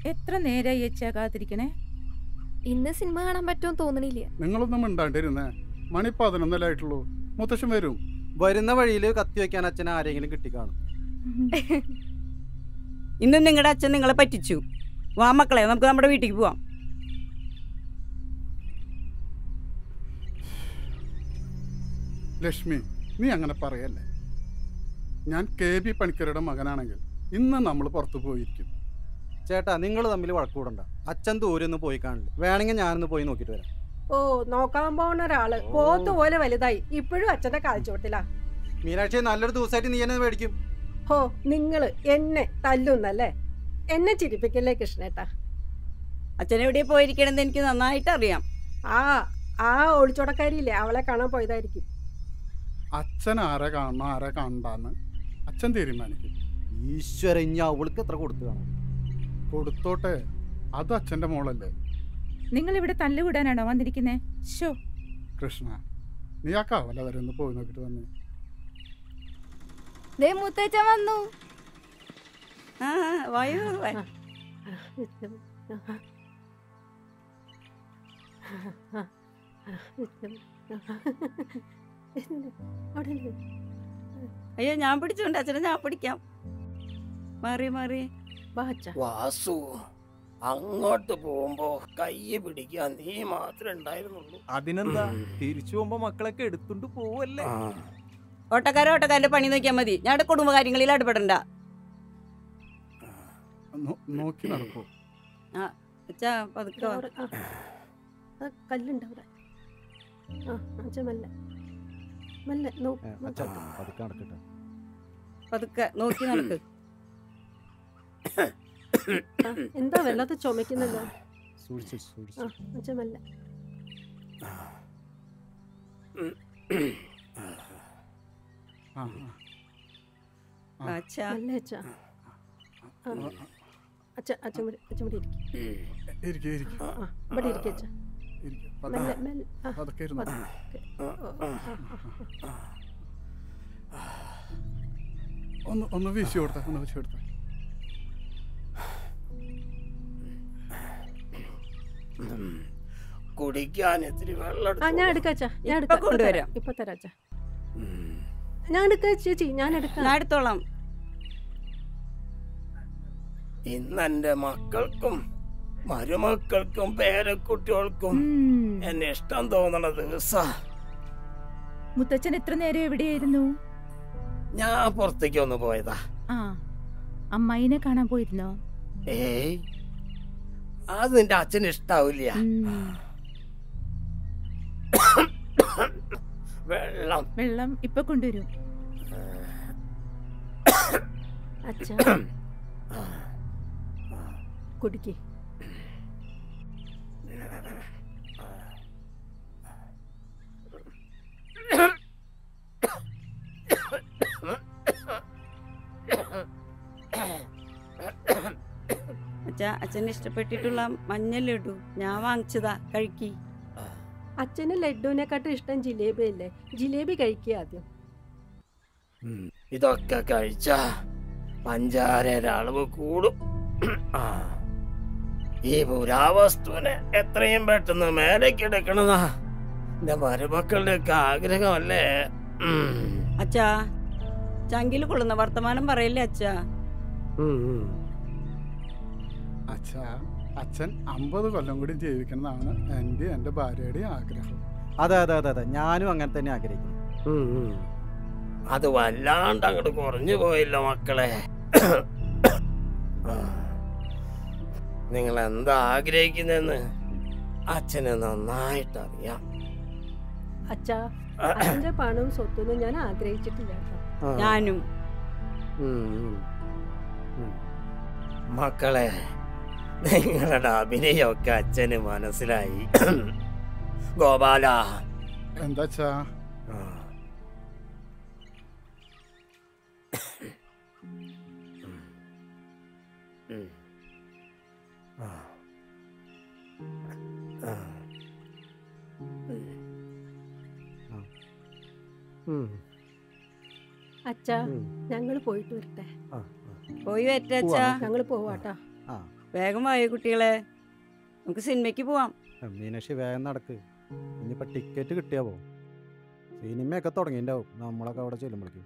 എത്ര നേരായി അച്ഛാ കാത്തിരിക്കണേ ഇന്ന് സിനിമ കാണാൻ പറ്റുമെന്ന് തോന്നണില്ല നിങ്ങളൊന്നും മിണ്ടാണ്ടിരുന്നേ മണി പതിനൊന്നല്ലേ ആയിട്ടുള്ളൂ മുത്തശ്ശൻ വരും വരുന്ന വഴിയിൽ കത്തി വെക്കാൻ അച്ഛൻ ആരെങ്കിലും കിട്ടിക്കാണും ഇന്നും നിങ്ങളുടെ അച്ഛൻ നിങ്ങളെ പറ്റിച്ചു വാ മക്കളെ നമുക്ക് നമ്മുടെ വീട്ടിലേക്ക് പോവാം ലക്ഷ്മി നീ അങ്ങനെ പറയല്ലേ ഞാൻ കെ ബി പണിക്കരുടെ മകനാണെങ്കിൽ ഇന്ന് നമ്മൾ പുറത്തു പോയിരിക്കും ചേട്ടാ നിങ്ങൾ തമ്മിൽ വഴക്കൂടണ്ട അച്ഛൻ ദൂരെ ഒന്ന് പോയി കാണില്ല വേണമെങ്കിൽ ഞാനൊന്ന് പോയി നോക്കിയിട്ട് വരാം ഓ നോക്കാൻ പോകുന്ന ഒരാള് പോത്ത് പോലെ വലുതായി ഇപ്പോഴും അച്ഛന്റെ കാൽച്ചോട്ടിലാ മീനാക്ഷി നല്ലൊരു ദിവസമായിട്ട് നീ എന്നെ മേടിക്കും ഹോ നിങ്ങള് എന്നെ തല്ലുന്നല്ലേ എന്നെ ചിരിപ്പിക്കല്ലേ കൃഷ്ണേട്ടാ അച്ഛൻ എവിടെയാ പോയിരിക്കണമെന്ന് എനിക്ക് നന്നായിട്ട് അറിയാം ആ ആ ഒളിച്ചോടക്കാരിയില്ലേ അവളെ കാണാൻ പോയതായിരിക്കും അച്ഛൻ ആരെ കാണണം ആരെ കാണണ്ടാന്ന് അച്ഛൻ തീരുമാനിക്കും ഈശ്വര ഇനി അവൾക്ക് എത്ര കൊടുത്തു കാണാം കൊടുത്തോട്ടെ അത് അച്ഛൻ്റെ മോളല്ലേ നിങ്ങൾ ഇവിടെ തല്ലുകൂടാനാണോ വന്നിരിക്കുന്നേ ഷോ കൃഷ്ണ നീ ആ കവല വരെ ഒന്ന് പോയി നോക്കിട്ട് വന്നേ ദേ മുത്തച്ഛൻ വന്നു ആ വായു വാ. അവിടെ ഇല്ലേ? അയ്യോ ഞാൻ പിടിച്ചോണ്ട് അച്ഛനെ ഞാൻ പിടിക്കാം മാറി മാറി വാ അച്ഛാ. വാസു അങ്ങോട്ട് പോകുമ്പോ കൈ പിടിക്കാൻ നീ മാത്രമേ ഉണ്ടായിരുന്നുള്ളൂ അതിനെന്താ തിരിച്ചു പോകുമ്പോ മക്കളൊക്കെ എടുത്തുകൊണ്ട് പോവല്ലേ ആ, ഓട്ടക്കാരൻ ഓട്ടക്കാരന്റെ പണി നോക്കിയാൽ മതി ഞങ്ങളുടെ കുടുംബകാര്യങ്ങളിൽ ഇടപെടണ്ട നോ- നോക്കി നടക്കൂ അച്ഛാ പതുക്കെ വാ. അവിടെ, ആ. ആ കല്ലുണ്ട് അവിടെ ആ അച്ഛൻ മെല്ലെ മെല്ലെ നോ ഏ, അച്ഛൻ പതുക്കെ നടക്കട്ടെ പതുക്കെ നോക്കി നടക്ക് ആ, എന്താ വല്ലാതെ ചുമക്കുന്നല്ലോ സൂക്ഷിച്ച് ആ സൂക്ഷിച്ച് അച്ഛൻ മെല്ലെ ആ ആ. അച്ഛാ മെല്ലെ അച്ഛാ ആ, അച്ഛ അച്ഛൻ ഇവിടെ അച്ഛൻ ഇവിടെ ഇരിക്കും ഇരിക്കെ ഇരിക്കെ ആ ഇവിടെ ഇരിക്കും അച്ഛൻ ഇരിക്കെ മെല്ലെ മെല്ലെ ആ അതൊക്കെ ഇരുന്നു പതുക്കെ. ഓ, ഓ, ആ, ആ, ആ. ഒന്ന് ഒന്ന് വീശി കൊടുത്ത ഒന്ന് വീശി കൊടുത്ത ഉം. കുടിക്കാൻ ഇത്തിരി വെള്ളം ആ ഞാൻ എടുത്തോ. എടുക്കാം അച്ഛാ ഞാൻ ഇപ്പൊ എടുക്കാം ഇപ്പൊ കൊണ്ടുവരാം. തരാം. ഇപ്പൊ തരാം അച്ഛാ ഉം. ഞാൻ എടുക്കാം ചേച്ചി ഞാൻ എടുക്കാം ഞാൻ എടുത്തോളാം ഇന്ന് എന്റെ മക്കൾക്കും മരുമക്കൾക്കും പേരക്കുട്ടികൾക്കും ഉം. എന്നെ ഇഷ്ടം തോന്നണ ദിവസ മുത്തച്ഛൻ എത്ര നേരം എവിടെയായിരുന്നു ഞാൻ പുറത്തേക്ക് ഒന്ന് പോയതാ ആ അമ്മായിനെ കാണാൻ പോയിരുന്നോ ഏയ് അത് നിന്റെ അച്ഛന് ഇഷ്ടാവില്ല ഉം. വെള്ളം വെള്ളം ഇപ്പൊ കൊണ്ടുവരും അച്ഛാ കുടിക്ക് അച്ഛാ അച്ഛന് ഇഷ്ടപ്പെട്ടിട്ടുള്ള മഞ്ഞ ലഡു ഞാൻ വാങ്ങിച്ചതാ കഴിക്കി അച്ഛന് ലഡുവിനെക്കാട്ടും ഇഷ്ടം ജിലേബി അല്ലേ ജിലേബി കഴിക്കുക ആദ്യം ഉം. ഇതൊക്കെ കഴിച്ച പഞ്ചാരയുടെ അളവ് കൂടും ആ. ഈ പുരാവസ്തുവിനെ എത്രയും പെട്ടെന്ന് മേലേക്ക് എടുക്കണതാ എന്റെ മരുമക്കളുടെ ഒക്കെ ആഗ്രഹമല്ലേ ഉം. അച്ഛാ ചങ്കിൽ കൊള്ളുന്ന വർത്തമാനം പറയല്ലേ അച്ഛാ ഉം, ഉം. അച്ഛാ അച്ഛൻ അമ്പത് കൊല്ലം കൂടി ജീവിക്കണമെന്നാണ് എൻ്റെ എൻ്റെ ഭാര്യയുടെയും ആഗ്രഹം അതെ അതെ അതെ അതെ ഞാനും അങ്ങനെ തന്നെ ആഗ്രഹിക്കുന്നു ഉം, ഉം. അത് വല്ലാണ്ട് അങ്ങോട്ട് കുറഞ്ഞു പോയില്ല മക്കളെ നിങ്ങൾ എന്താ ആഗ്രഹിക്കുന്നെന്ന് അച്ഛന് നന്നായിട്ട് അറിയാം അച്ഛാ അച്ഛന്റെ പണവും സ്വത്തൊന്നും ഞാൻ ആഗ്രഹിച്ചിട്ടില്ല കേട്ടോ ഞാനും ഉം, ഉം. ഉം. മക്കളെ നിങ്ങളുടെ അഭിനയമൊക്കെ അച്ഛന് മനസ്സിലായി ഗോപാല എന്താ അച്ഛാ ആ. ഉം. ആ. ആ. ഉം. അച്ഛാ ഉം. ഞങ്ങൾ പോയിട്ട് വരട്ടെ ആ. പോയി വരട്ടെ അച്ഛാ ഞങ്ങൾ പോവാട്ടാ ആ വേഗം വായോ കുട്ടികളെ നമുക്ക് സിനിമയ്ക്ക് പോവാം മീനാക്ഷി വേഗം നടക്ക് ഇനിയിപ്പോൾ ടിക്കറ്റ് കിട്ടിയാ പോകും സിനിമയൊക്കെ തുടങ്ങിയിട്ടുണ്ടാവും നമ്മളൊക്കെ അവിടെ ചെല്ലുമ്പോഴേക്കും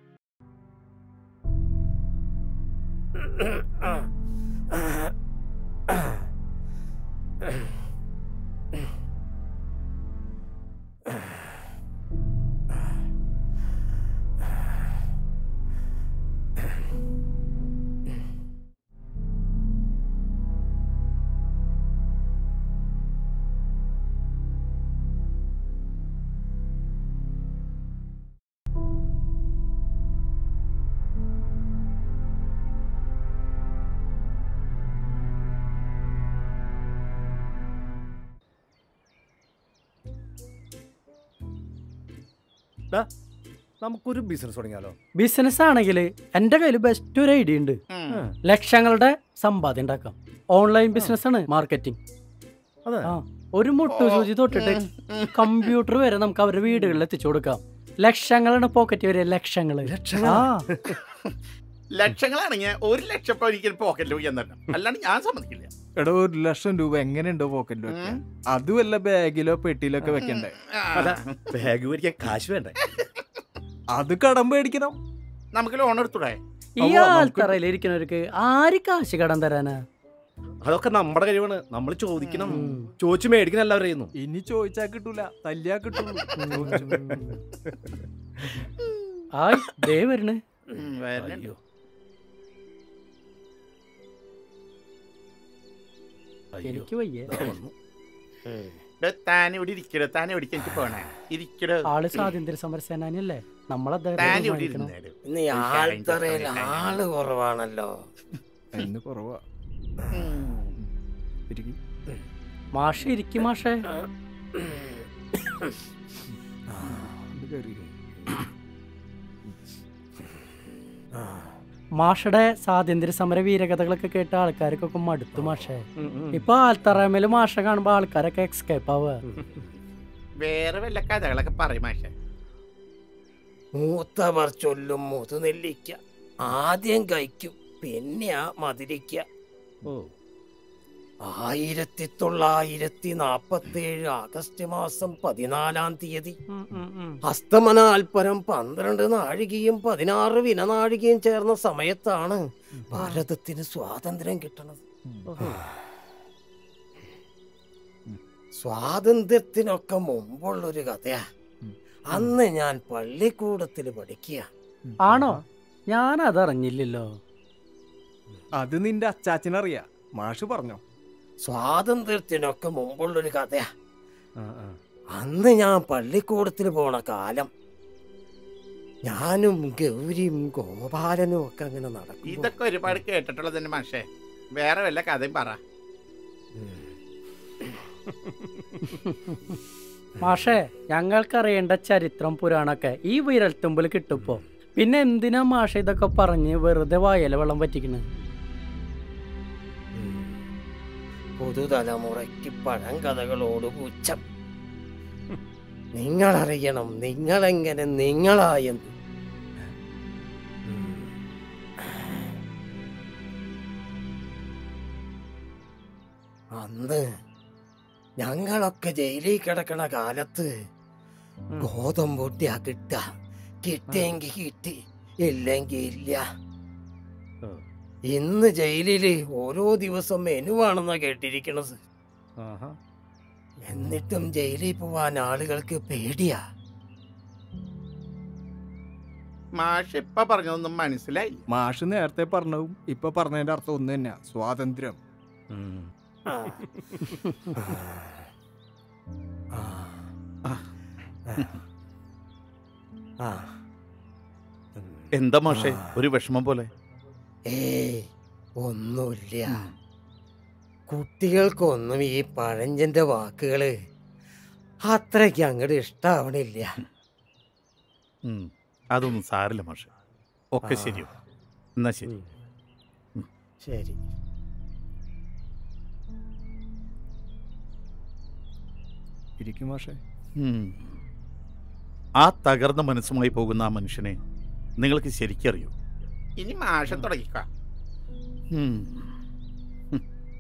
നമുക്കൊരു ബിസിനസ് തുടങ്ങിയാലോ ബിസിനസ് ആണെങ്കിൽ എൻ്റെ കയ്യിൽ ബെസ്റ്റ് ഒരു ഐഡിയ ഉണ്ട് ലക്ഷങ്ങളുടെ സമ്പാദ്യം ഉണ്ടാക്കാം ഓൺലൈൻ ബിസിനസ് ആണ് മാർക്കറ്റിംഗ് അതെ ആ ഒരു മുട്ടുസൂചി തൊട്ടിട്ട് കമ്പ്യൂട്ടർ വരെ നമുക്ക് അവരുടെ വീടുകളിൽ എത്തിച്ചു കൊടുക്കാം ലക്ഷങ്ങളാണ് പോക്കറ്റ് വരെ ലക്ഷങ്ങള് ആ ലക്ഷങ്ങളാണെങ്കിൽ ഒരു ലക്ഷം ഇപ്പൊ ഒരിക്കലും പോക്കറ്റിൽ പോയി എന്നിട്ട് അല്ലാണ്ട് ഞാൻ സമ്മതിക്കില്ല എടാ ഒരു ലക്ഷം രൂപ എങ്ങനെയുണ്ടോ പോക്കറ്റിൽ വെക്കാൻ ഉം. അത് വല്ല ബാഗിലോ പെട്ടിയിലോ ഒക്കെ വെക്കണ്ടേ അല്ല ബാഗ് മേടിക്കാൻ കാശ് വേണ്ടേ അത് കടം മേടിക്കണം നമുക്ക് ലോൺ എടുത്തൂടെ ഈ അവ്വ, നമുക്ക് ആൾത്തറയിൽ ഇരിക്കുന്നവർക്ക് ആര് കാശ് കടം തരാനാ അതൊക്കെ നമ്മുടെ കഴിവാണ് നമ്മൾ ചോദിക്കണം ഉം. ചോദിച്ചു മേടിക്കണം എല്ലാവരും ചെയ്യുന്നു ഇനി ചോദിച്ചാ കിട്ടൂല തല്ലിയാ കിട്ടുള്ളൂ ചോദിച്ചു. ആയ് ദേ വരണേ ഉം, വരണുണ്ട്. എനിക്ക് വയ്യ ഡേ, താൻ ഇവിടെ ഇരിക്കടോ താൻ എവിടേക്ക് എനിക്ക് പോണേ ഇരിക്കടോ ആള് സ്വാതന്ത്ര്യ സമര സേനാനിയല്ലേ താൻ നമ്മളദ്ദേഹം ഇവിടെ ബഹുമാനിക്കണം. ഇരുന്നേര്. ഇന്ന് ഈ ആൾത്തറയിൽ ആള് കുറവാണല്ലോ എന്ന് കുറവാ ഉം. ഇരിക്ക്. മാഷ് ഇരിക്കും മാഷേ ഇത് കേറി. മാഷയുടെ സ്വാതന്ത്ര്യ സമര വീരകഥകളൊക്കെ കേട്ട ആൾക്കാർക്കൊക്കെ മടുത്തു മാഷേ ഇപ്പൊ ആൽത്തറമേല് മാഷ കാണുമ്പോ ആൾക്കാരൊക്കെ എക്സ്കേപ്പ് ആവുക വേറെ വല്ല കഥകളൊക്കെ പറയും മാഷെ മൂത്തവർ ചൊല്ലും മുതുനെല്ലിക്ക ആദ്യം കഴിക്കും പിന്നെ ആ മധുരിക്ക ആയിരത്തി തൊള്ളായിരത്തി നാപ്പത്തി ഏഴ് ആഗസ്റ്റ് മാസം പതിനാലാം തീയതി അസ്തമനാൽപ്പരം പന്ത്രണ്ട് നാഴികയും പതിനാറ് വിനനാഴികയും ചേർന്ന സമയത്താണ് ഭാരതത്തിന് സ്വാതന്ത്ര്യം കിട്ടണത് സ്വാതന്ത്ര്യത്തിനൊക്കെ മുമ്പുള്ളൊരു കഥയാ അന്ന് ഞാൻ പള്ളിക്കൂടത്തിൽ പഠിക്കുക ആണോ ഞാൻ അതറിഞ്ഞില്ലല്ലോ അത് നിന്റെ അച്ചാച്ചനറിയാ മാഷ് പറഞ്ഞോ സ്വാതന്ത്ര്യത്തിനൊക്കെ മുമ്പുള്ളൊരു കഥയാ അന്ന് ഞാൻ പള്ളിക്കൂടത്തിൽ പോണ കാലം ഞാനും ഗൗരിയും ഗോപാലനും ഒക്കെ അങ്ങനെ നടക്കും ഇതൊക്കെ ഒരുപാട് കേട്ടിട്ടുള്ളത് തന്നെ മാഷെ വേറെ വല്ല കഥയും പറ മാഷേ ഞങ്ങൾക്കറിയേണ്ട ചരിത്രം പുരാണൊക്കെ ഈ വിരൽത്തുമ്പിൽ കിട്ടുപ്പോ പിന്നെ എന്തിനാ മാഷ ഇതൊക്കെ പറഞ്ഞ് വെറുതെ വായല വെള്ളം പറ്റിക്കണ് പുതുതലമുറയ്ക്ക് പഴങ്കഥകളോട് പുച്ഛം നിങ്ങളറിയണം നിങ്ങളെങ്ങനെ നിങ്ങളായെന്ന് അന്ന് ഞങ്ങളൊക്കെ ജയിലിൽ കിടക്കണ കാലത്ത് ഗോതമ്പൊട്ടിയാ കിട്ട കിട്ടിയെങ്കി കിട്ടി ഇല്ലെങ്കി ഇല്ല ഇന്ന് ജയിലില് ഓരോ ദിവസം മെനുവാണെന്നാ കേട്ടിരിക്കണത് എന്നിട്ടും ജയിലിൽ പോവാൻ ആളുകൾക്ക് പേടിയാ മാഷ് ഇപ്പൊ പറഞ്ഞതൊന്നും മനസ്സിലായില്ല മാഷ് നേരത്തെ പറഞ്ഞതും ഇപ്പൊ പറഞ്ഞതിന്റെ അർത്ഥം ഒന്ന് തന്നെയാ സ്വാതന്ത്ര്യം ആ. ആ. ആ. എന്താ മാഷെ ഒരു വിഷമം പോലെ ഏയ് ഒന്നുമില്ല കുട്ടികൾക്കൊന്നും ഈ പഴഞ്ചന്റെ വാക്കുകള് അത്രയ്ക്ക് അങ്ങോട്ട് ഇഷ്ടാവണില്ല ഉം, അതൊന്നും സാരില്ല മാഷെ ഒക്കെ ആ. ശരിയോ എന്നാ ശരി ശരി ഇരിക്കും മാഷേ ഉം. ആ തകർന്ന മനസ്സുമായി പോകുന്ന ആ മനുഷ്യനെ നിങ്ങൾക്ക് ശരിക്കറിയോ ഇനി മാഷം തുടങ്ങിക്ക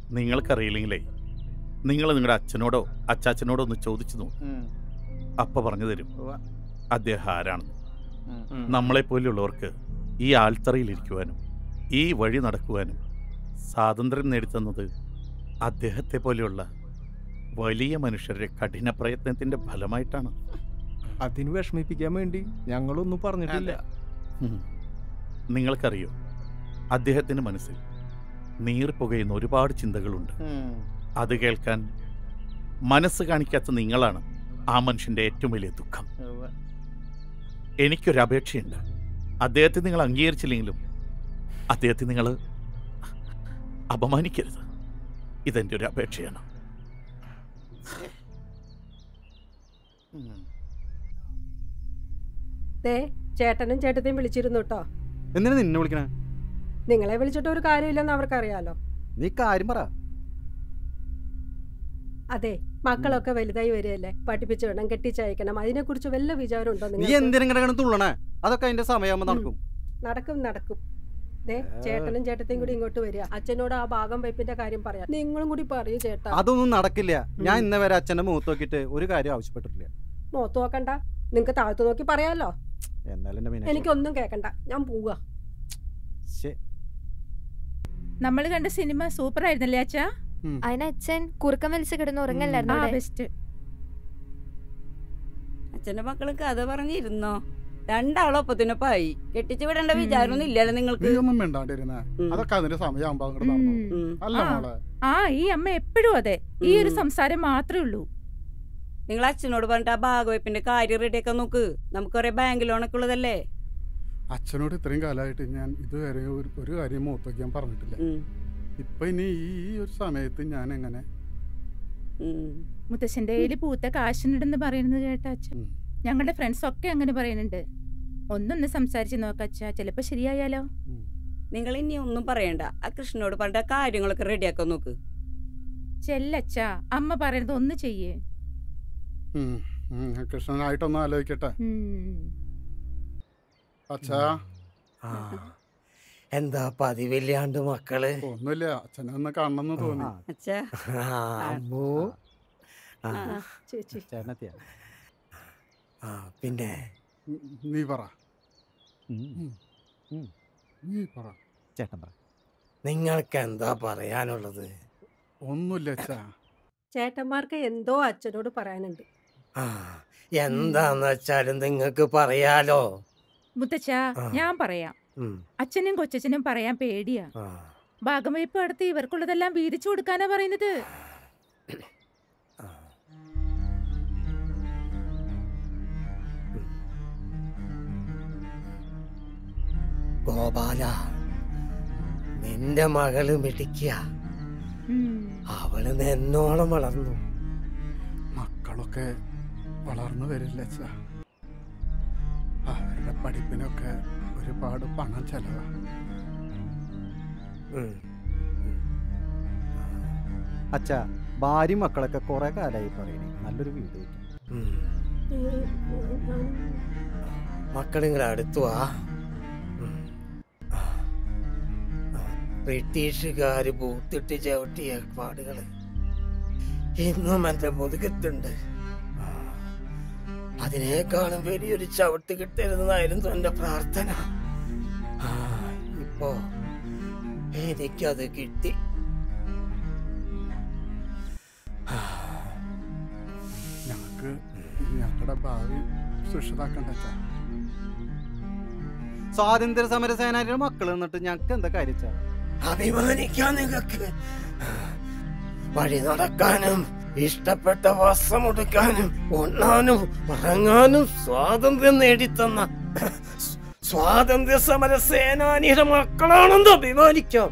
നിങ്ങൾക്കറിയില്ലെങ്കിലേ നിങ്ങൾ നിങ്ങളുടെ അച്ഛനോടോ അച്ചാച്ചനോടോ ഒന്ന് ചോദിച്ചു നോക്കും അപ്പ പറഞ്ഞു തരും അദ്ദേഹം ആരാണെന്ന് നമ്മളെപ്പോലെയുള്ളവർക്ക് ഈ ആൽത്തറയിലിരിക്കുവാനും ഈ വഴി നടക്കുവാനും സ്വാതന്ത്ര്യം നേടിത്തന്നത് അദ്ദേഹത്തെ പോലെയുള്ള വലിയ മനുഷ്യരുടെ കഠിന പ്രയത്നത്തിന്റെ ഫലമായിട്ടാണ് അതിന് വിഷമിപ്പിക്കാൻ വേണ്ടി ഞങ്ങളൊന്നും പറഞ്ഞിട്ടില്ല ഉം. നിങ്ങൾക്കറിയോ അദ്ദേഹത്തിന്റെ മനസ്സിൽ നീർപ്പുകയുന്ന ഒരുപാട് ചിന്തകളുണ്ട് അത് കേൾക്കാൻ മനസ്സ് കാണിക്കാത്ത നിങ്ങളാണ് ആ മനുഷ്യന്റെ ഏറ്റവും വലിയ ദുഃഖം എനിക്കൊരു അപേക്ഷയുണ്ട് അദ്ദേഹത്തെ നിങ്ങൾ അംഗീകരിച്ചില്ലെങ്കിലും അദ്ദേഹത്തെ നിങ്ങൾ അപമാനിക്കരുത് ഇതെൻ്റെ ഒരു അപേക്ഷയാണ് ദേ ചേട്ടനും ചേട്ടത്തെയും വിളിച്ചിരുന്നു കേട്ടോ എന്തിനാ നിന്നെ വിളിക്കണേ നിങ്ങളെ വിളിച്ചിട്ട് ഒരു കാര്യമില്ലെന്ന് അവർക്കറിയാലോ നീ കാര്യം പറ അതെ മക്കളൊക്കെ വലുതായി വരികയല്ലേ പഠിപ്പിച്ചു വേണം കെട്ടിച്ചയക്കണം അതിനെക്കുറിച്ച് വല്ല വിചാരം ഉണ്ടോ നീ നിങ്ങൾക്ക് എന്തിനും കിടക്കണം തുള്ളണേ അതൊക്കെ അതിന്റെ സമയമാകുമ്പോ നടക്കും നടക്കും നടക്കും ദേ ചേട്ടനും ചേട്ടത്തെയും കൂടി ഇങ്ങോട്ട് വരിക അച്ഛനോട് ആ ഭാഗം വെപ്പിന്റെ കാര്യം പറയാം നിങ്ങളും കൂടി പറയൂ ചേട്ടാ അതൊന്നും നടക്കില്ല ഞാൻ ഉം. ഇന്ന വരെ അച്ഛന്റെ മുഖത്ത് നോക്കിയിട്ട് ഒരു കാര്യം ആവശ്യപ്പെട്ടിട്ടില്ല മോത്ത് നോക്കണ്ട നിങ്ങക്ക് താഴത്ത് നോക്കി പറയാലോ എന്നാലും എന്റെ മീനാക്ഷി. എനിക്കൊന്നും കേക്കണ്ട ഞാൻ പോവുക ശ്ശെ. നമ്മൾ കണ്ട സിനിമ സൂപ്പർ ആയിരുന്നല്ലേ അച്ഛാ അതിന് അച്ഛൻ കുറുക്കം വലിച്ച് കിടന്ന് ഉറങ്ങല്ലായിരുന്നു ആ അവിടെ? ബെസ്റ്റ് അച്ഛന്റെ മക്കള് കഥ പറഞ്ഞിരുന്നോ രണ്ടാളൊപ്പത്തിനൊപ്പായി കെട്ടിച്ചു വിടേണ്ട വിചാരമൊന്നും ഇല്ലല്ലോ നിങ്ങൾക്ക് നീ ഒന്നും മിണ്ടാണ്ടിരുന്നേ അതൊക്കെ അതിന്റെ സമയമാകുമ്പോ അങ്ങോട്ട് നടന്നു ഉം. അല്ല ആ. മോളെ ആ ഈ അമ്മ എപ്പോഴും അതെ ഈ ഒരു ഉം. സംസാരം മാത്രമേ ഉള്ളൂ നിങ്ങൾ അച്ഛനോട് പറഞ്ഞിട്ട് ആ ഭാഗവയ്പിന്റെ കാര്യം റെഡിയാക്കാൻ നോക്ക് നമുക്ക് കുറെ ബാങ്ക് ലോണൊക്കെ ഉള്ളതല്ലേ അച്ഛനോട് ഇത്രയും കാലമായിട്ട് ഞാൻ ഇതുവരെ ഒരു ഒരു കാര്യം മുഖത്ത് വയ്ക്കാൻ പറഞ്ഞിട്ടില്ല ഇപ്പൊ ഇനി ഈ ഈ ഒരു സമയത്ത് ഞാൻ എങ്ങനെ മുത്തശ്ശന്റെ കയ്യില് പൂത്ത കാശിനുണ്ടെന്ന് പറയുന്നത് കേട്ട അച്ഛൻ ഞങ്ങളുടെ ഫ്രണ്ട്സ് ഒക്കെ അങ്ങനെ പറയുന്നുണ്ട് ഒന്നൊന്ന് സംസാരിച്ച് നോക്കച്ച ചിലപ്പോ ശരിയായാലോ നിങ്ങൾ ഇനി ഒന്നും പറയണ്ട ആ കൃഷ്ണനോട് പറഞ്ഞിട്ട് ആ കാര്യങ്ങളൊക്കെ റെഡിയാക്കാൻ നോക്ക് ചെല്ലച്ച അമ്മ പറയുന്നത് ഒന്ന് ചെയ്യേ ഉം, ഉം, കൃഷ്ണനായിട്ടൊന്ന് ആലോചിക്കട്ടെ അച്ഛാ എന്താ പതിവില്ലാണ്ട് മക്കള് ഒന്നുമില്ല അച്ഛനെ ഒന്ന് കാണണമെന്ന് തോന്നി അച്ഛാ ആ, അമ്മു ആ, ചേച്ചി ചേട്ടനെത്തിയ ആ, പിന്നെ നീ പറ നീ പറ ചേട്ടൻ പറ നിങ്ങൾക്ക് എന്താ പറയാനുള്ളത് ഒന്നുമില്ല അച്ഛാ ചേട്ടന്മാർക്ക് എന്തോ അച്ഛനോട് പറയാനുണ്ട് ആ എന്താന്ന് വെച്ചാലും നിങ്ങൾക്ക് പറയാലോ മുത്തച്ഛ ആ. ഞാൻ പറയാം ഉം, അച്ഛനും കൊച്ചച്ഛനും പറയാൻ പേടിയാ ആ. ഭാഗംവയ്പ് അടുത്ത് ഇവർക്കുള്ളതെല്ലാം വീതിച്ചു കൊടുക്കാനാ പറയുന്നത് ഗോപാല നിന്റെ മകള് മിടിക്കുക അവള് എന്നോളം വളർന്നു മക്കളൊക്കെ വളർന്നു വരില്ല അച്ഛാ അവരുടെ പഠിപ്പിനൊക്കെ ഒരുപാട് പണം ചെലവാ ഉം. അച്ഛാ ഭാര്യ മക്കളൊക്കെ കുറെ കാലായി പറയണേ നല്ലൊരു വീട് വെക്കണം ഉം. മക്കളിങ്ങനെ അടുത്തു വാ ഉം. ബ്രിട്ടീഷുകാര് പൂത്തിട്ട് ചവിട്ടിയ പാടുകള് ഇന്നും എന്റെ മുതുകത്തുണ്ട് അതിനേക്കാളും വലിയൊരു ചവിട്ട് കിട്ടരുതെന്നായിരുന്നു എന്റെ പ്രാർത്ഥന ആ, ഇപ്പോ എനിക്കത് കിട്ടി ഞങ്ങൾക്ക് ഞങ്ങളുടെ ഭാവി സുഷിതാക്കണ്ട അച്ഛാ സ്വാതന്ത്ര്യ സമര സേനാനിയുടെ മക്കൾ എന്നിട്ട് ഞങ്ങൾക്ക് എന്താ കാര്യം അച്ഛാ? അഭിമാനിക്കാൻ നിങ്ങൾക്ക് വഴി നടക്കാനും ഇഷ്ടപ്പെട്ട വസ്ത്രമെടുക്കാനും ഉണ്ണാനും ഉറങ്ങാനും സ്വാതന്ത്ര്യം നേടിത്തന്ന സ്- സ്വാതന്ത്ര്യ സമര സേനാനിയുടെ മക്കളാണെന്ന് അഭിമാനിക്കാം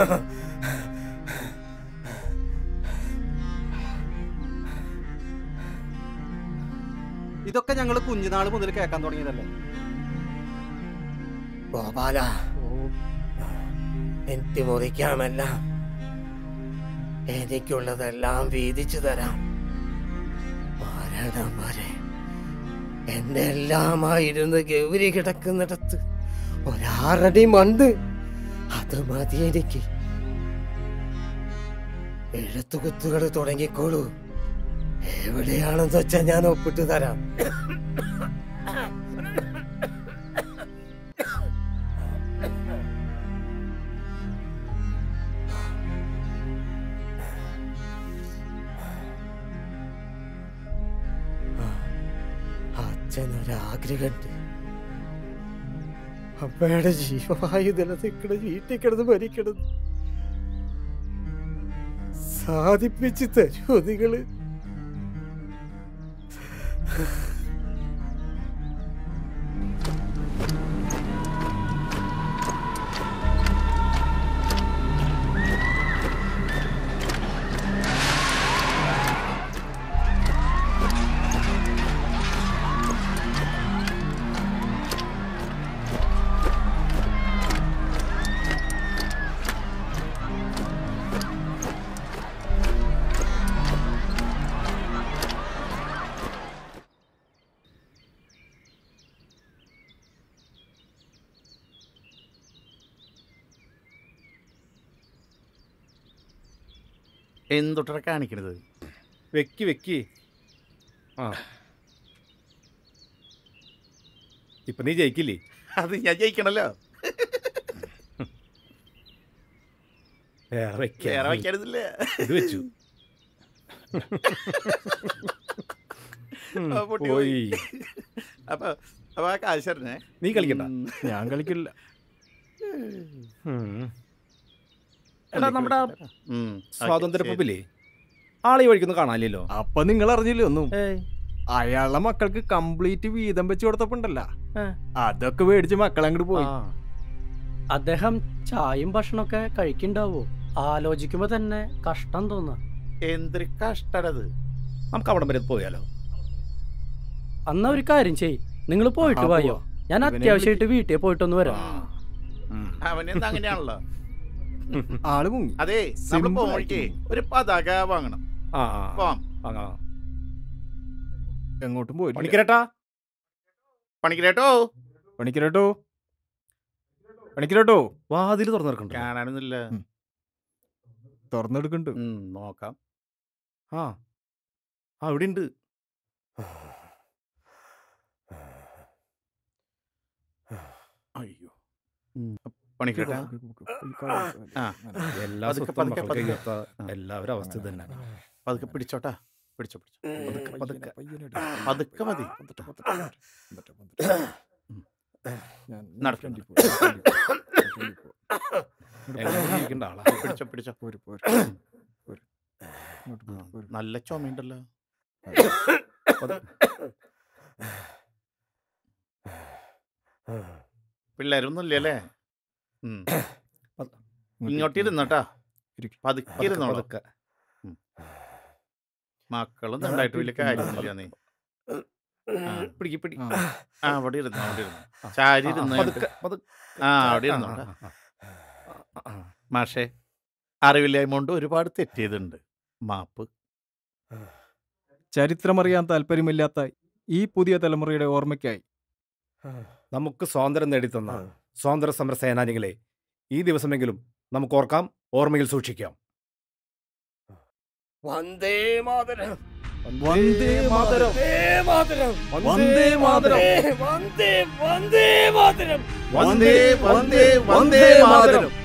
ഇതൊക്കെ ഞങ്ങൾ കുഞ്ഞുനാൾ മുതൽ കേൾക്കാൻ തുടങ്ങിയതല്ലേ ഗോപാല എനിക്ക് മുറിക്കാമല്ല എനിക്കുള്ളതെല്ലാം വീതിച്ചു തരാം മരണം വരെ എന്റെ എല്ലാമായിരുന്നു ഗൗരി കിടക്കുന്നിടത്ത് ഒരാറടി മണ്ട് അത് മതി എനിക്ക് എഴുത്തുകുത്തുകൾ തുടങ്ങിക്കോളൂ എവിടെയാണെന്ന് വെച്ചാ ഞാൻ ഒപ്പിട്ട് തരാം അച്ഛനൊരാഗ്രഹമുണ്ട് അമ്മയുടെ ജീവവായു നിലനിൽക്കണ വീട്ടിൽ കിടന്ന് മരിക്കണം സാധിപ്പിച്ച് തരുമോ നിങ്ങള് എന്തൊട്ട കാണിക്കണത് വെക്കി വെക്കി ആ ഇപ്പൊ നീ ജയിക്കില്ലേ അത് ഞാൻ ജയിക്കണല്ലോ വേറെ വെക്കാം. വേറെ വയ്ക്കാനില്ല ഇത് വെച്ചു ഉം, ആ, പൊട്ടി പോയി അപ്പൊ അപ്പൊ ആ കാശ് തരണേ നീ കളിക്കണ്ട ഉം. ഞാൻ കളിക്കില്ല ഉം. എടാ നമ്മുടെ ഉം. സ്വാതന്ത്ര്യ ശരി. പബ്ബില്ലേ ആളെ ഈ വഴിക്കൊന്നും കാണാനില്ലല്ലോ അപ്പൊ നിങ്ങൾ അറിഞ്ഞില്ലേ ഒന്നും ഏയ് അയാളുടെ മക്കൾക്ക് കംപ്ലീറ്റ് വീതം വെച്ച് കൊടുത്തപ്പോണ്ടല്ല ആ. അതൊക്കെ മേടിച്ച് മക്കളെ അങ്ങോട്ട് പോയി ആ. അദ്ദേഹം ചായയും ഭക്ഷണമൊക്കെ കഴിക്കണ്ടാവോ ആലോചിക്കുമ്പോ തന്നെ കഷ്ടം തോന്നാ എന്തൊരു കഷ്ടടത് നമുക്ക് അവിടെ വരെ പോയാലോ അന്നാ ഒരു കാര്യം ചെയ് നിങ്ങൾ പോയിട്ട് ആ, വായോ പോവാം. ഞാൻ ഇവനെ അത്യാവശ്യമായിട്ട് വീട്ടിൽ പോയിട്ടൊന്ന് വരാം അവനെന്താ അങ്ങനെയാണല്ലോ ആള് മുങ്ങി അതെ നമ്മൾ Simple പോകുമ്പോഴേക്കേ ആയിട്ട് ഒരു പതാക വാങ്ങണം ആ ആ പോവാം വാങ്ങാം എങ്ങോട്ടും പോയി പണിക്കരട്ടാ പണിക്കരേട്ടോ പണിക്കരട്ടോ പണിക്കരട്ടോ വാതിൽ തുറന്നു നടക്കണ്ട കാണാനൊന്നുമില്ല തുറന്നെടുക്കണ്ട് ഉം, നോക്കാം ആ ആ ഇവിടെ ഉണ്ട് അയ്യോ പണിക്കരട്ടാ ആ എല്ലാ പതുക്കെ, സ്വത്തും പതുക്കെ, മക്കൾക്ക് പതുക്കെ. കയ്യൊത്ത ആ. എല്ലാവരും അവസ്ഥ ഇത് തന്നെ പതുക്കെ പിടിച്ചോട്ടാ പിടിച്ചോ പിടിച്ചോ പതുക്കെ പതുക്കെ പതുക്കെ മതി നടക്ക്. എങ്ങനെ ജീവിക്കേണ്ട ആളാ പിടിച്ചോ പിടിച്ചോ ആ, നല്ല ചുമയുണ്ടല്ലോ പിള്ളേരൊന്നും ഇല്ലല്ലേ ഉം. ഇങ്ങോട്ട് ഇരുന്നോട്ടാ ഇരിക്ക്. പതുക്കെ ഇരുന്നോളൂ പതുക്കെ മക്കളൊന്നും ഉണ്ടായിട്ട് വലിയ കാര്യമൊന്നുമില്ല നീ ആ. പിടിക്ക് പിടി ആ. ആ അവിടെ ഇരുന്നു അവിടെ ഇരുന്നു ചാരി ഇരുന്നു പതുക്കെ പതുക്കെ ആ അവിടെ ഇരുന്നു ആ, ആ, ആ, ആ. മാഷേ അറിവില്ലായ്മ കൊണ്ട് ഒരുപാട് തെറ്റ് ചെയ്തിട്ടുണ്ട് മാപ്പ് ചരിത്രമറിയാൻ താല്പര്യമില്ലാത്ത ഈ പുതിയ തലമുറയുടെ ഓർമ്മയ്ക്കായി നമുക്ക് സ്വാതന്ത്ര്യം നേടിത്തന്ന സ്വാതന്ത്ര്യ സമര സേനാനികളെ ഈ ദിവസമെങ്കിലും നമുക്ക് ഓർക്കാം ഓർമ്മയിൽ സൂക്ഷിക്കാം വന്ദേ മാതരം വന്ദേ മാതരം മാതരം വന്ദേ മാതരം വന്ദേ വന്ദേ മാതരം വന്ദേ വന്ദേ വന്ദേ മാതരം